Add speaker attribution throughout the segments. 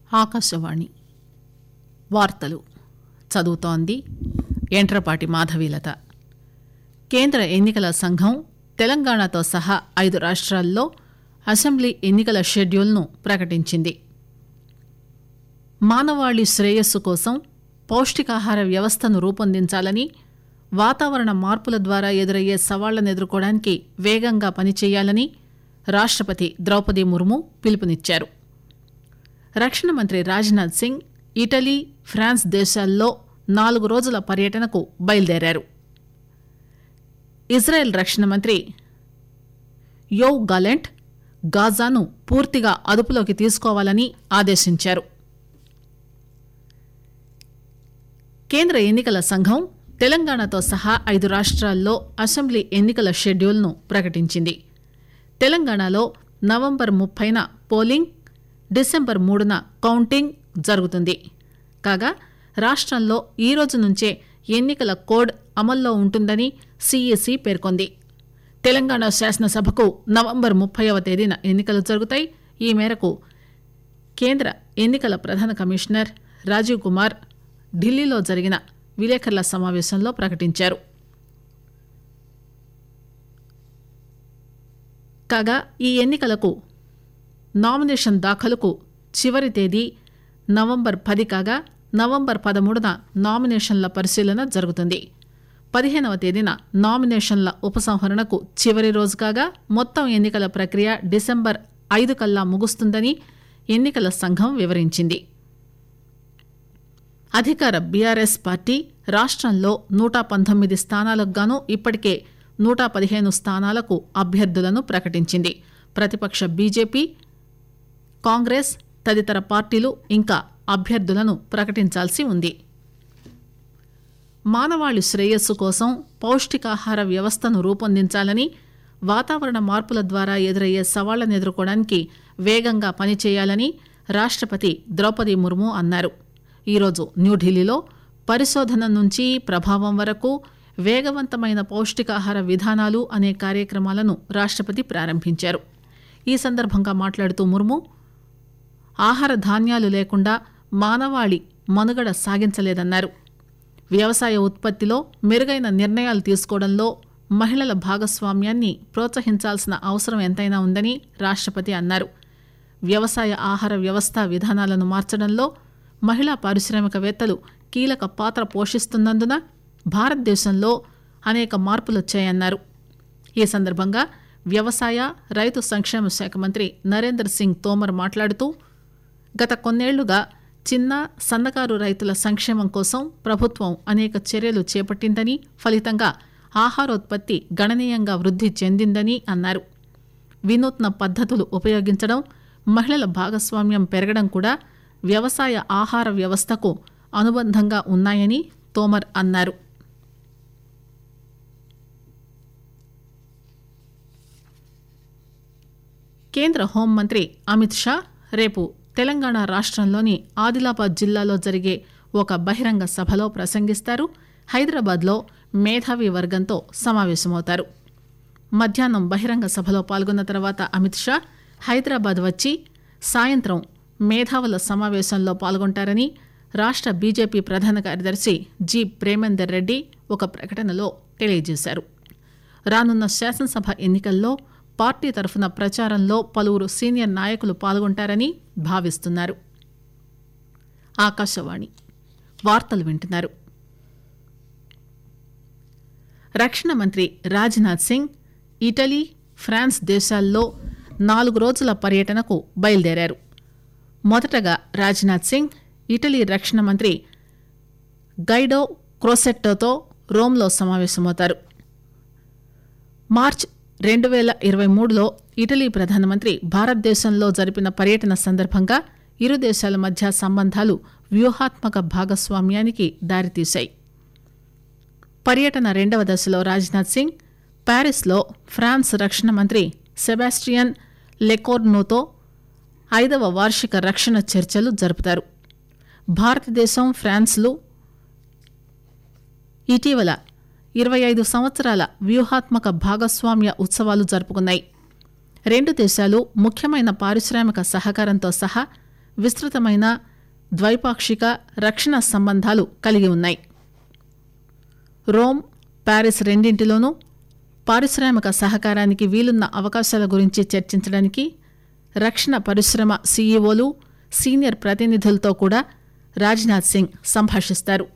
Speaker 1: ఆకాశవాణి వార్తలు చదువుతోంది ఎంట్రపాటి మాధవీలత కేంద్ర ఎన్నికల సంఘం తెలంగాణతో సహా ఐదు రాష్ట్రాల్లో అసెంబ్లీ ఎన్నికల షెడ్యూల్ను ప్రకటించింది మానవాళి శ్రేయస్సు కోసం పౌష్టికాహార వ్యవస్థను రూపొందించాలని వాతావరణ మార్పుల ద్వారా ఎదురయ్యే సవాళ్లను ఎదుర్కోవడానికి వేగంగా పనిచేయాలని రాష్టపతి ద్రౌపది ముర్ము పిలుపునిచ్చారు రక్షణ మంత్రి రాజ్నాథ్ సింగ్ ఇటలీ ఫ్రాన్స్ దేశాల్లో నాలుగు రోజుల పర్యటనకు బయలుదేరారు ఇజ్రాయెల్ రక్షణ మంత్రి యోవ్ గాలెంట్ గాజాను పూర్తిగా అదుపులోకి తీసుకోవాలని ఆదేశించారు కేంద్ర ఎన్నికల సంఘం తెలంగాణతో సహా ఐదు రాష్ట్రాల్లో అసెంబ్లీ ఎన్నికల షెడ్యూల్ను ప్రకటించింది తెలంగాణలో నవంబర్ ముప్పైన పోలింగ్ డిసెంబర్ మూడున కౌంటింగ్ జరుగుతుంది కాగా రాష్ట్రంలో ఈ రోజు నుంచే ఎన్నికల కోడ్ అమల్లో ఉంటుందని సీఈసీ పేర్కొంది తెలంగాణ శాసనసభకు నవంబర్ ముప్పైవ తేదీన ఎన్నికలు జరుగుతాయి ఈ మేరకు కేంద్ర ఎన్నికల ప్రధాన కమిషనర్ రాజీవ్ కుమార్ ఢిల్లీలో జరిగిన విలేకరుల సమావేశంలో ప్రకటించారు కాగా ఈ ఎన్నికలకు నామినేషన్ దాఖలుకు చివరి తేదీ నవంబర్ పది కాగా నవంబర్ పదమూడున నామినేషన్ల పరిశీలన జరుగుతుంది పదిహేనవ తేదీన నామినేషన్ల ఉపసంహరణకు చివరి రోజు కాగా మొత్తం ఎన్నికల ప్రక్రియ డిసెంబర్ ఐదు కల్లా ముగుస్తుందని ఎన్నికల సంఘం వివరించింది అధికార బీఆర్ఎస్ పార్టీ రాష్ట్రంలో నూట పంతొమ్మిది స్థానాలకు గాను ఇప్పటికే నూట పదిహేను స్థానాలకు అభ్యర్థులను ప్రకటించింది ప్రతిపక్ష బీజేపీ కాంగ్రెస్ తదితర పార్టీలు ఇంకా అభ్యర్థులను ప్రకటించాల్సి ఉంది మానవాళి శ్రేయస్సు కోసం పౌష్టికాహార వ్యవస్థను రూపొందించాలని వాతావరణ మార్పుల ద్వారా ఎదురయ్యే సవాళ్లను ఎదుర్కోవడానికి వేగంగా పనిచేయాలని రాష్టపతి ద్రౌపది ముర్ము అన్నారు ఈరోజు న్యూఢిల్లీలో పరిశోధన నుంచి ప్రభావం వరకు వేగవంతమైన పౌష్టికాహార విధానాలు అనే కార్యక్రమాలను రాష్టపతి ప్రారంభించారు ఈ సందర్భంగా మాట్లాడుతూ ముర్ము ఆహార ధాన్యాలు లేకుండా మానవాళి మనుగడ సాగించలేదన్నారు వ్యవసాయ ఉత్పత్తిలో మెరుగైన నిర్ణయాలు తీసుకోవడంలో మహిళల భాగస్వామ్యాన్ని ప్రోత్సహించాల్సిన అవసరం ఎంతైనా ఉందని రాష్టపతి అన్నారు వ్యవసాయ ఆహార వ్యవస్థ విధానాలను మార్చడంలో మహిళా పారిశ్రామికవేత్తలు కీలక పాత్ర పోషిస్తున్నందున భారతదేశంలో అనేక మార్పులొచ్చాయన్నారు ఈ సందర్భంగా వ్యవసాయ రైతు సంక్షేమ శాఖ మంత్రి నరేంద్ర సింగ్ తోమర్ మాట్లాడుతూ గత కొన్నేళ్లుగా చిన్న సన్నకారు రైతుల సంక్షేమం కోసం ప్రభుత్వం అనేక చర్యలు చేపట్టిందని ఫలితంగా ఆహారోత్పత్తి గణనీయంగా వృద్ధి చెందిందని అన్నారు వినూత్న పద్ధతులు ఉపయోగించడం మహిళల భాగస్వామ్యం పెరగడం కూడా వ్యవసాయ ఆహార వ్యవస్థకు అనుబంధంగా ఉన్నాయని తోమర్ అన్నారు కేంద్ర హోంమంత్రి అమిత్ షా రేపు తెలంగాణ రాష్ట్రంలోని ఆదిలాబాద్ జిల్లాలో జరిగే ఒక బహిరంగ సభలో ప్రసంగిస్తారు హైదరాబాద్లో మేధావి వర్గంతో సమావేశమవుతారు మధ్యాహ్నం బహిరంగ సభలో పాల్గొన్న తర్వాత అమిత్ షా హైదరాబాద్ వచ్చి సాయంత్రం మేధావుల సమావేశంలో పాల్గొంటారని రాష్ట్ర బీజేపీ ప్రధాన కార్యదర్శి జి ప్రేమేందర్ రెడ్డి ఒక ప్రకటనలో తెలియజేశారు రానున్న శాసనసభ ఎన్నికల్లో పార్టీ తరఫున ప్రచారంలో పలువురు సీనియర్ నాయకులు పాల్గొంటారని భావిస్తున్నారు ఆకాశవాణి వార్తలు వింటున్నారు రక్షణ మంత్రి రాజ్నాథ్ సింగ్ ఇటలీ ఫ్రాన్స్ దేశాల్లో నాలుగు రోజుల పర్యటనకు బయలుదేరారు మొదటగా రాజ్నాథ్ సింగ్ ఇటలీ రక్షణ మంత్రి గైడో క్రోసెట్టోతో రోమ్లో సమావేశమవుతారు మార్చ్ రెండు వేల ఇరవై మూడులో ఇటలీ ప్రధానమంత్రి భారతదేశంలో జరిపిన పర్యటన సందర్భంగా ఇరు దేశాల మధ్య సంబంధాలు వ్యూహాత్మక భాగస్వామ్యానికి దారితీశాయి పర్యటన రెండవ దశలో రాజ్నాథ్ సింగ్ ప్యారిస్లో ఫ్రాన్స్ రక్షణ మంత్రి సెబాస్టియన్ లెకోర్నోతో ఐదవ వార్షిక రక్షణ చర్చలు జరుపుతారు భారతదేశం ఫ్రాన్స్లు ఇటీవల ఇరవై ఐదు సంవత్సరాల వ్యూహాత్మక భాగస్వామ్య ఉత్సవాలు జరుపుకున్నాయి రెండు దేశాలు ముఖ్యమైన పారిశ్రామిక సహకారంతో సహా విస్తృతమైన ద్వైపాక్షిక రక్షణ సంబంధాలు కలిగి ఉన్నాయి రోమ్ ప్యారిస్ రెండింటిలోనూ పారిశ్రామిక సహకారానికి వీలున్న అవకాశాల గురించి చర్చించడానికి రక్షణ పరిశ్రమ సీఈఓలు సీనియర్ ప్రతినిధులతో కూడా రాజ్నాథ్ సింగ్ సంభాషిస్తారు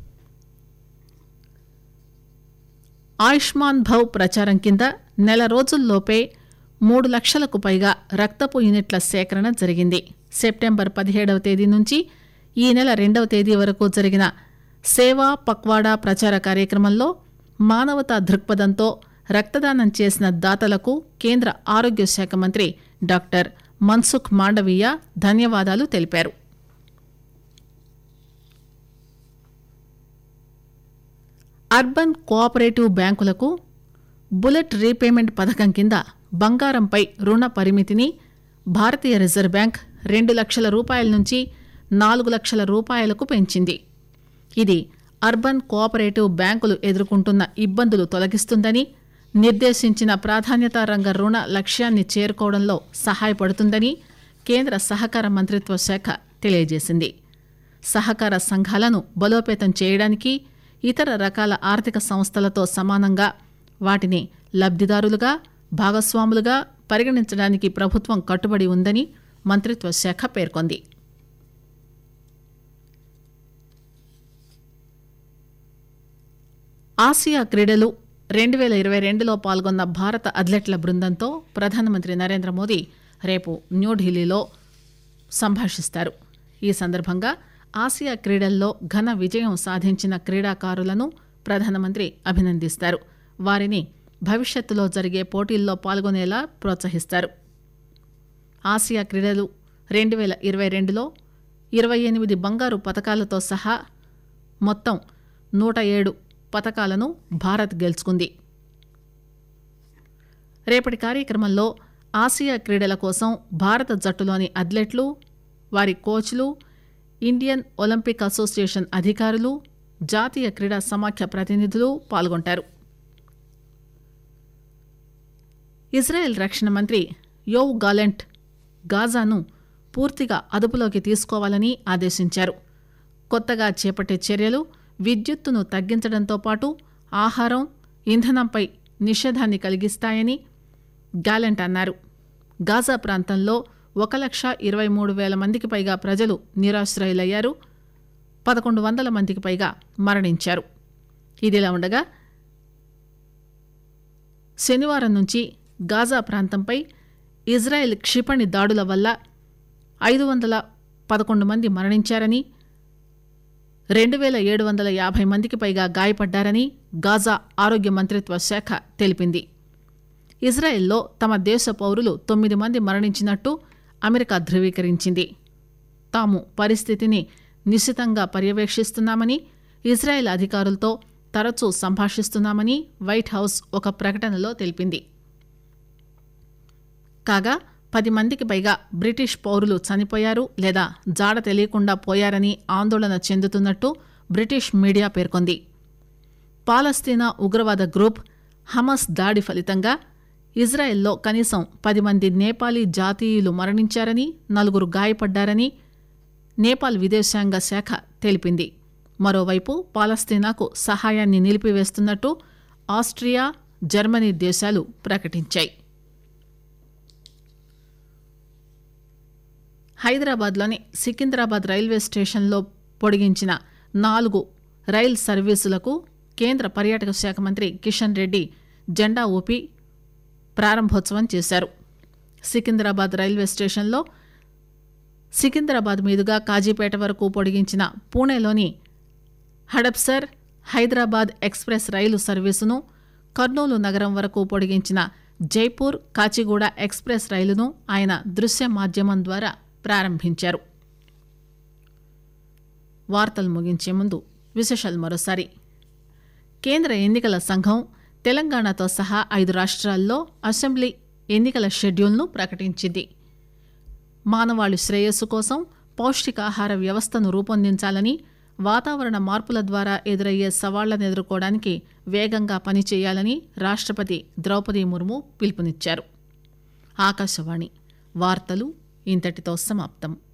Speaker 1: ఆయుష్మాన్ భవ్ ప్రచారం కింద నెల రోజుల్లోపే మూడు లక్షలకు పైగా రక్తపు యూనిట్ల సేకరణ జరిగింది సెప్టెంబర్ పదిహేడవ తేదీ నుంచి ఈ నెల రెండవ తేదీ వరకు జరిగిన సేవా పక్వాడా ప్రచార కార్యక్రమంలో మానవతా దృక్పథంతో రక్తదానం చేసిన దాతలకు కేంద్ర ఆరోగ్య శాఖ మంత్రి డాక్టర్ మన్సుఖ్ మాండవీయ ధన్యవాదాలు తెలిపారు అర్బన్ కోఆపరేటివ్ బ్యాంకులకు బుల్లెట్ రీపేమెంట్ పథకం కింద బంగారంపై రుణ పరిమితిని భారతీయ రిజర్వ్ బ్యాంక్ రెండు లక్షల రూపాయల నుంచి నాలుగు లక్షల రూపాయలకు పెంచింది ఇది అర్బన్ కోఆపరేటివ్ బ్యాంకులు ఎదుర్కొంటున్న ఇబ్బందులు తొలగిస్తుందని నిర్దేశించిన ప్రాధాన్యతా రంగ రుణ లక్ష్యాన్ని చేరుకోవడంలో సహాయపడుతుందని కేంద్ర సహకార మంత్రిత్వ శాఖ తెలియజేసింది సహకార సంఘాలను బలోపేతం చేయడానికి ఇతర రకాల ఆర్థిక సంస్థలతో సమానంగా వాటిని లబ్దిదారులుగా భాగస్వాములుగా పరిగణించడానికి ప్రభుత్వం కట్టుబడి ఉందని మంత్రిత్వ శాఖ పేర్కొంది ఆసియా క్రీడలు రెండు వేల ఇరవై రెండులో పాల్గొన్న భారత అథ్లెట్ల బృందంతో ప్రధానమంత్రి నరేంద్ర మోదీ రేపు న్యూఢిల్లీలో సంభాషిస్తారు ఈ సందర్భంగా ఆసియా క్రీడల్లో ఘన విజయం సాధించిన క్రీడాకారులను ప్రధానమంత్రి అభినందిస్తారు వారిని భవిష్యత్తులో జరిగే పోటీల్లో పాల్గొనేలా ప్రోత్సహిస్తారు ఆసియా క్రీడలు రెండు వేల ఇరవై రెండులో ఇరవై ఎనిమిది బంగారు పథకాలతో సహా మొత్తం నూట ఏడు పథకాలను భారత్ గెలుచుకుంది రేపటి కార్యక్రమంలో ఆసియా క్రీడల కోసం భారత జట్టులోని అథ్లెట్లు వారి కోచ్లు ఇండియన్ ఒలింపిక్ అసోసియేషన్ అధికారులు జాతీయ క్రీడా సమాఖ్య ప్రతినిధులు పాల్గొంటారు ఇజ్రాయెల్ రక్షణ మంత్రి యోవ్ గాలెంట్ గాజాను పూర్తిగా అదుపులోకి తీసుకోవాలని ఆదేశించారు కొత్తగా చేపట్టే చర్యలు విద్యుత్తును తగ్గించడంతో పాటు ఆహారం ఇంధనంపై నిషేధాన్ని కలిగిస్తాయని గాలెంట్ అన్నారు గాజా ప్రాంతంలో ఒక లక్ష ఇరవై మూడు వేల మందికి పైగా ప్రజలు నిరాశ్రయులయ్యారు పదకొండు వందల మందికి పైగా మరణించారు ఇదిలా ఉండగా శనివారం నుంచి గాజా ప్రాంతంపై ఇజ్రాయెల్ క్షిపణి దాడుల వల్ల ఐదు వందల పదకొండు మంది మరణించారని రెండు వేల ఏడు వందల యాభై మందికి పైగా గాయపడ్డారని గాజా ఆరోగ్య మంత్రిత్వ శాఖ తెలిపింది ఇజ్రాయెల్లో తమ దేశ పౌరులు తొమ్మిది మంది మరణించినట్టు అమెరికా ధృవీకరించింది తాము పరిస్థితిని నిశితంగా పర్యవేక్షిస్తున్నామని ఇజ్రాయెల్ అధికారులతో తరచూ సంభాషిస్తున్నామని వైట్ హౌస్ ఒక ప్రకటనలో తెలిపింది కాగా పది మందికి పైగా బ్రిటిష్ పౌరులు చనిపోయారు లేదా జాడ తెలియకుండా పోయారని ఆందోళన చెందుతున్నట్టు బ్రిటిష్ మీడియా పేర్కొంది పాలస్తీనా ఉగ్రవాద గ్రూప్ హమస్ దాడి ఫలితంగా ఇజ్రాయెల్లో కనీసం పది మంది నేపాలీ జాతీయులు మరణించారని నలుగురు గాయపడ్డారని నేపాల్ విదేశాంగ శాఖ తెలిపింది మరోవైపు పాలస్తీనాకు సహాయాన్ని నిలిపివేస్తున్నట్టు ఆస్ట్రియా జర్మనీ దేశాలు ప్రకటించాయి హైదరాబాద్లోని సికింద్రాబాద్ రైల్వే స్టేషన్లో పొడిగించిన నాలుగు రైల్ సర్వీసులకు కేంద్ర పర్యాటక శాఖ మంత్రి కిషన్ రెడ్డి జెండా ఊపి ప్రారంభోత్సవం చేశారు సికింద్రాబాద్ రైల్వే స్టేషన్లో సికింద్రాబాద్ మీదుగా కాజీపేట వరకు పొడిగించిన పూణేలోని హడప్సర్ హైదరాబాద్ ఎక్స్ప్రెస్ రైలు సర్వీసును కర్నూలు నగరం వరకు పొడిగించిన జైపూర్ కాచిగూడ ఎక్స్ప్రెస్ రైలును ఆయన దృశ్య మాధ్యమం ద్వారా ప్రారంభించారు వార్తలు ముగించే ముందు విశేషాలు మరోసారి కేంద్ర ఎన్నికల సంఘం తెలంగాణతో సహా ఐదు రాష్ట్రాల్లో అసెంబ్లీ ఎన్నికల షెడ్యూల్ను ప్రకటించింది మానవాళి శ్రేయస్సు కోసం పౌష్టికాహార వ్యవస్థను రూపొందించాలని వాతావరణ మార్పుల ద్వారా ఎదురయ్యే సవాళ్లను ఎదుర్కోవడానికి వేగంగా పనిచేయాలని రాష్ట్రపతి ద్రౌపది ముర్ము పిలుపునిచ్చారు ఆకాశవాణి వార్తలు ఇంతటితో సమాప్తం